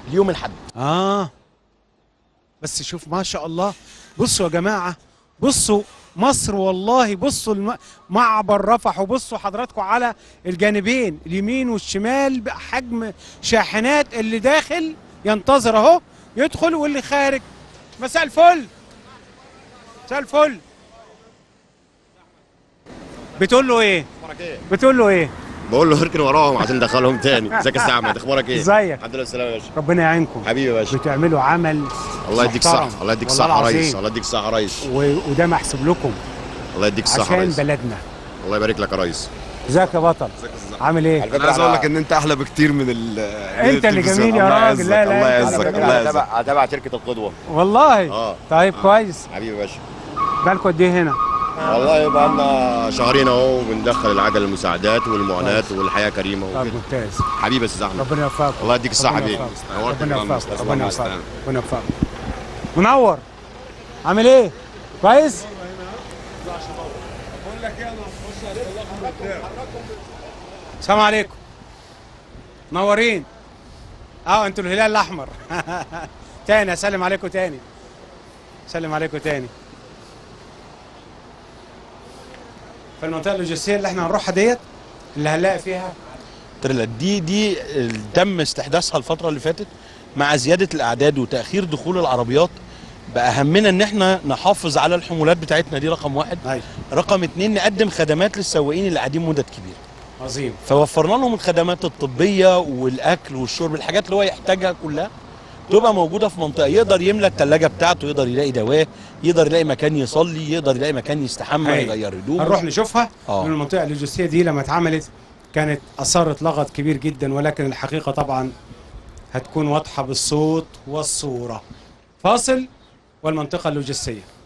ليوم الاحد اه بس شوف ما شاء الله بصوا يا جماعه بصوا مصر والله بصوا الم... معبر رفح وبصوا حضراتكم على الجانبين اليمين والشمال بحجم شاحنات اللي داخل ينتظر اهو يدخل واللي خارج مساء الفل مساء الفل بتقول له ايه اخبارك ايه؟ بتقول له ايه بقول له اركن وراهم عشان ندخلهم تاني ازيك يا استاذ احمد اخبارك ايه؟ ازيك؟ الحمد لله بالسلامه يا باشا ربنا يعينكم حبيبي يا باشا بتعملوا عمل الله يديك محترم. صحه الله يديك والله صحه يا ريس العظيم. الله يديك صحه يا ريس و... وده محسوب لكم الله يديك صحه يا عشان ريس بلدنا الله يبارك لك يا ريس ازيك يا بطل عامل ايه على انا عايز اقول لك ان انت احلى بكتير من ال انت اللي جميل يا راجل لا لا الله انت يعزك اللي الله جميل. يعزك هتابع شركه القدوه والله اه طيب كويس حبيبي يا باشا بالكم قد ايه هنا والله بقى لنا شهرين اهو بندخل العجل المساعدات والمعاناه والحياه كريمه طب وكده ممتاز حبيبي يا استاذ احمد ربنا يوفقك الله يديك الصحه ربنا حبيبي يوفقك. نورت ربنا الدنيا. يوفقك ربنا يوفقك ربنا يوفقك منور عامل ايه كويس السلام عليكم منورين اه انتوا الهلال الاحمر تاني اسلم عليكم تاني اسلم عليكم تاني في المنطقه اللوجستيه اللي احنا هنروحها ديت اللي هنلاقي فيها تريلات دي دي تم استحداثها الفترة اللي فاتت مع زيادة الأعداد وتأخير دخول العربيات بقى همنا إن إحنا نحافظ على الحمولات بتاعتنا دي رقم واحد أيوة. رقم اتنين نقدم خدمات للسواقين اللي قاعدين مدة كبيرة عظيم فوفرنا لهم الخدمات الطبية والأكل والشرب الحاجات اللي هو يحتاجها كلها تبقى موجودة في منطقة يقدر يملى التلاجة بتاعته يقدر يلاقي دواه يقدر يلاقي مكان يصلي يقدر يلاقي مكان يستحمى هاي. يغير هدومه هنروح نشوفها آه. من المنطقه اللوجستيه دي لما اتعملت كانت اثارت لغط كبير جدا ولكن الحقيقه طبعا هتكون واضحه بالصوت والصوره فاصل والمنطقه اللوجستيه